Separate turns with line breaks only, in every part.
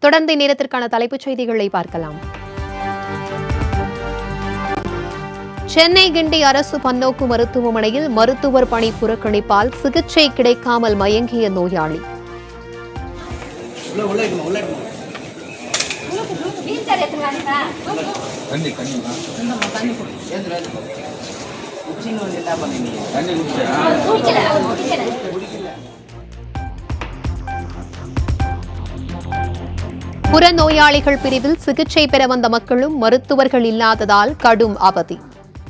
தொடர்ந்து நேரத்திற்கான தலைப்புச் செய்திகளை பார்க்கலாம் சென்னை கிண்டி அரசு பன்னோக்கு மருத்துவமனையில் மருத்துவர் பணி புறக்கணிப்பால் சிகிச்சை கிடைக்காமல் மயங்கிய நோயாளி
தண்ணி தண்ணி தண்ணி குடிச்சா
புறநோயாளிகள் பிரிவில் சிகிச்சை பெற வந்த மக்களும் மருத்துவர்கள் இல்லாததால் கடும் அவதி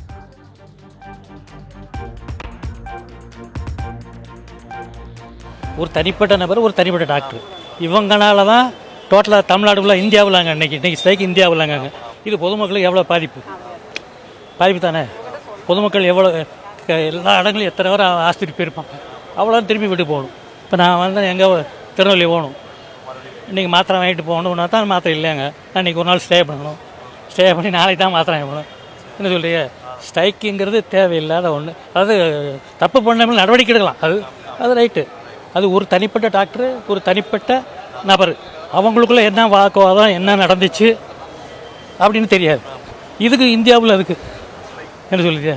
ஒரு தனிப்பட்ட நபர் ஒரு தனிப்பட்ட டாக்டர் இவங்கனால தான் டோட்டலாக தமிழ்நாடுல இந்தியாவிலாங்க இன்னைக்கு இன்னைக்கு ஸ்ட்ரைக் இந்தியாவிலாங்க இது பொதுமக்களுக்கு எவ்வளோ பாதிப்பு பாதிப்பு தானே பொதுமக்கள் எவ்வளோ க- எல்லா இடங்களும் எத்தனை பேர் ஆஸ்பத்திரி போயிருப்பாங்க அவ்வளோ திரும்பி விட்டு போகணும் இப்போ நான் வந்து எங்கே திருநெல்வேலி போகணும் இன்றைக்கி மாத்திரை வாங்கிட்டு போகணும்னா தான் மாத்திரை இல்லைங்க நான் இன்றைக்கி ஒரு நாள் ஸ்டே பண்ணணும் ஸ்டே பண்ணி நாளைக்கு தான் மாத்திரை வாங்கணும் என்ன சொல்றீங்க ஸ்ட்ரைக்குங்கிறது தேவையில்லாத ஒன்று அதாவது தப்பு பண்ண நடவடிக்கை எடுக்கலாம் அது அது ரைட்டு அது ஒரு தனிப்பட்ட டாக்டர் ஒரு தனிப்பட்ட நபர் அவங்களுக்குள்ள என்ன வாக்குவாதம் என்ன நடந்துச்சு அப்படின்னு தெரியாது இதுக்கு இந்தியாவில் அதுக்கு என்ன சொல்லுங்க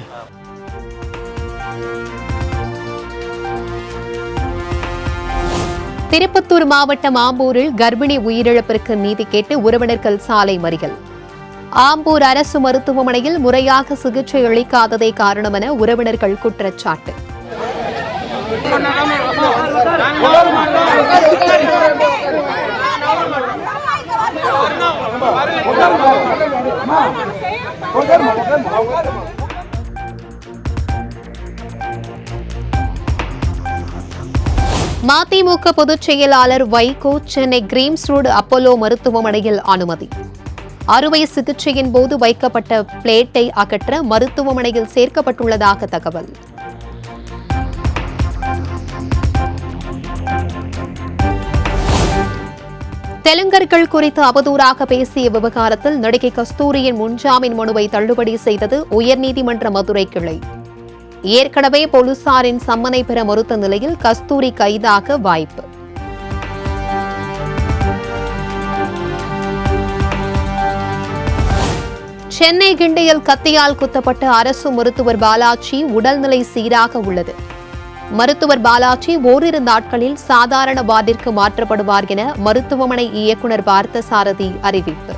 திருப்பத்தூர் மாவட்டம் ஆம்பூரில் கர்ப்பிணி உயிரிழப்பிற்கு நீதி கேட்டு உறவினர்கள் சாலை மறியல் ஆம்பூர் அரசு மருத்துவமனையில் முறையாக சிகிச்சை அளிக்காததே காரணம் என உறவினர்கள் குற்றச்சாட்டு மதிமுக பொதுச் செயலாளர் Vaiko Chennai Greams road Apollo மருத்துவமனையில் அனுமதி அறுவை சிகிச்சையின் போது வைக்கப்பட்ட பிளேட்டை அகற்ற மருத்துவமனையில் சேர்க்கப்பட்டுள்ளதாக தகவல் தெலுங்கர்கள் குறித்து அவதூறாக பேசிய விவகாரத்தில் நடிகை கஸ்தூரியின் முன்ஜாமீன் மனுவை தள்ளுபடி செய்தது உயர்நீதிமன்ற மதுரை கிளை ஏற்கனவே போலீசாரின் சம்மனை பெற மறுத்த நிலையில் கஸ்தூரி கைதாக வாய்ப்பு சென்னை கிண்டியில் கத்தியால் குத்தப்பட்ட அரசு மருத்துவர் பாலாஜி உடல்நிலை சீராக உள்ளது மருத்துவர் பாலாஜி ஓரிரு நாட்களில் சாதாரண வார்டிற்கு மாற்றப்படுவார் என மருத்துவமனை இயக்குநர் பார்த்தசாரதி அறிவிப்பு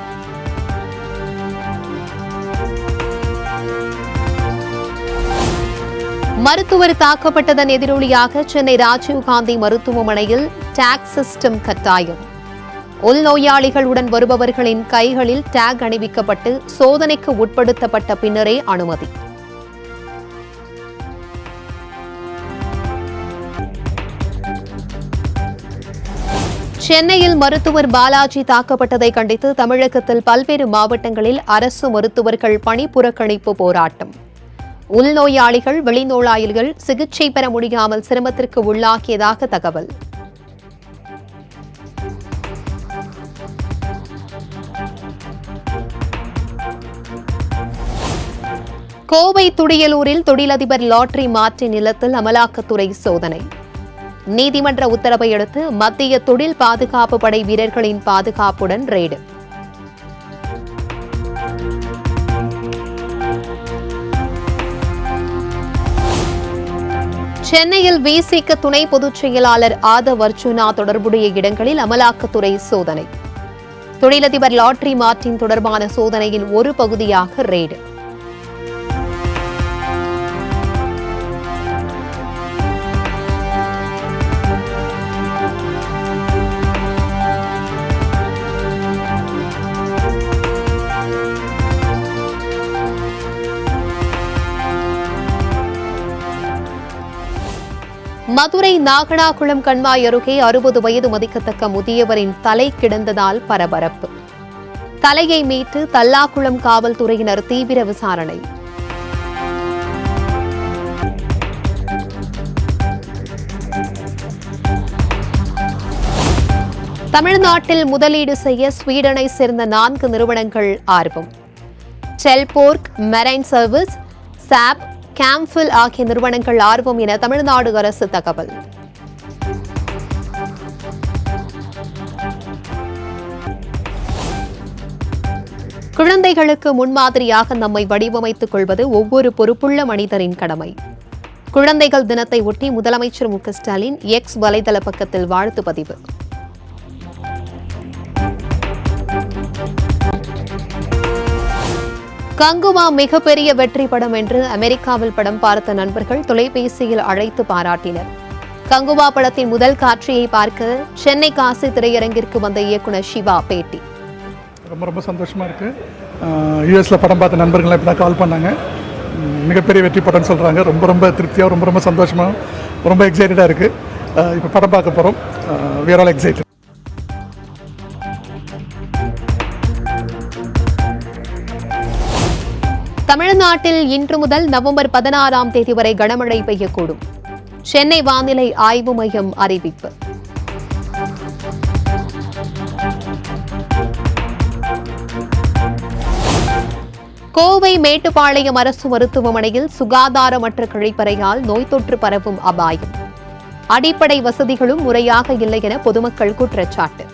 மருத்துவர் தாக்கப்பட்டதன் எதிரொலியாக சென்னை ராஜீவ்காந்தி மருத்துவமனையில் டேக் சிஸ்டம் கட்டாயம் உள்நோயாளிகளுடன் வருபவர்களின் கைகளில் டேக் அணிவிக்கப்பட்டு சோதனைக்கு உட்படுத்தப்பட்ட பின்னரே அனுமதி சென்னையில் மருத்துவர் பாலாஜி தாக்கப்பட்டதை கண்டித்து தமிழகத்தில் பல்வேறு மாவட்டங்களில் அரசு மருத்துவர்கள் பணி புறக்கணிப்பு போராட்டம் உள்நோயாளிகள் வெளிநோயாளிகள் சிகிச்சை பெற முடியாமல் சிரமத்திற்கு உள்ளாக்கியதாக தகவல் கோவை துடியலூரில் தொழிலதிபர் லாட்டரி மாற்றி நிலத்தில் அமலாக்கத்துறை சோதனை நீதிமன்ற உத்தரவை அடுத்து மத்திய தொழில் பாதுகாப்பு படை வீரர்களின் பாதுகாப்புடன் ரெய்டு சென்னையில் விசிக துணை பொதுச் செயலாளர் ஆதவ் அர்ஜுனா தொடர்புடைய இடங்களில் அமலாக்கத்துறை சோதனை தொழிலதிபர் லாட்டரி மார்ட்டின் தொடர்பான சோதனையின் ஒரு பகுதியாக ரெய்டு மதுரை நாகனாகுளம் கண்மாய் அருகே அறுபது வயது மதிக்கத்தக்க முதியவரின் தலை கிடந்ததால் பரபரப்பு தலையை மீட்டு தல்லாக்குளம் காவல்துறையினர் தீவிர விசாரணை தமிழ்நாட்டில் முதலீடு செய்ய ஸ்வீடனை சேர்ந்த நான்கு நிறுவனங்கள் ஆர்வம் டெல்போர்க் மெரைன் சர்வீஸ் சாப் கேம்ஃபில் ஆகிய நிறுவனங்கள் ஆர்வம் என தமிழ்நாடு அரசு தகவல் குழந்தைகளுக்கு முன்மாதிரியாக நம்மை வடிவமைத்துக் கொள்வது ஒவ்வொரு பொறுப்புள்ள மனிதரின் கடமை குழந்தைகள் தினத்தை ஒட்டி முதலமைச்சர் மு க ஸ்டாலின் எக்ஸ் வலைதள பக்கத்தில் வாழ்த்து பதிவு கங்குவா மிகப்பெரிய வெற்றி படம் என்று அமெரிக்காவில் படம் பார்த்த நண்பர்கள் தொலைபேசியில் அழைத்து பாராட்டினர் கங்குவா படத்தின் முதல் காட்சியை பார்க்க சென்னை காசி திரையரங்கிற்கு வந்த இயக்குனர் சிவா பேட்டி
ரொம்ப ரொம்ப சந்தோஷமாக இருக்குது யூஎஸில் படம் பார்த்த நண்பர்கள்லாம் இப்போ தான் கால் பண்ணாங்க உம், மிகப்பெரிய வெற்றி படம்னு சொல்கிறாங்க ரொம்ப ரொம்ப திருப்தியாக ரொம்ப ரொம்ப சந்தோஷமாக ரொம்ப எக்ஸைட்டடாக இருக்குது இப்போ படம் பார்க்க போகிறோம் விஆர் ஆல் எக்ஸைட்டட்
தமிழ்நாட்டில் இன்று முதல் நவம்பர் பதினாறாம் தேதி வரை கனமழை பெய்யக்கூடும் சென்னை வானிலை ஆய்வு மையம் அறிவிப்பு கோவை மேட்டுப்பாளையம் அரசு மருத்துவமனையில் சுகாதாரமற்ற கழிப்பறையால் நோய் தொற்று பரவும் அபாயம் அடிப்படை வசதிகளும் முறையாக இல்லை என பொதுமக்கள் குற்றச்சாட்டு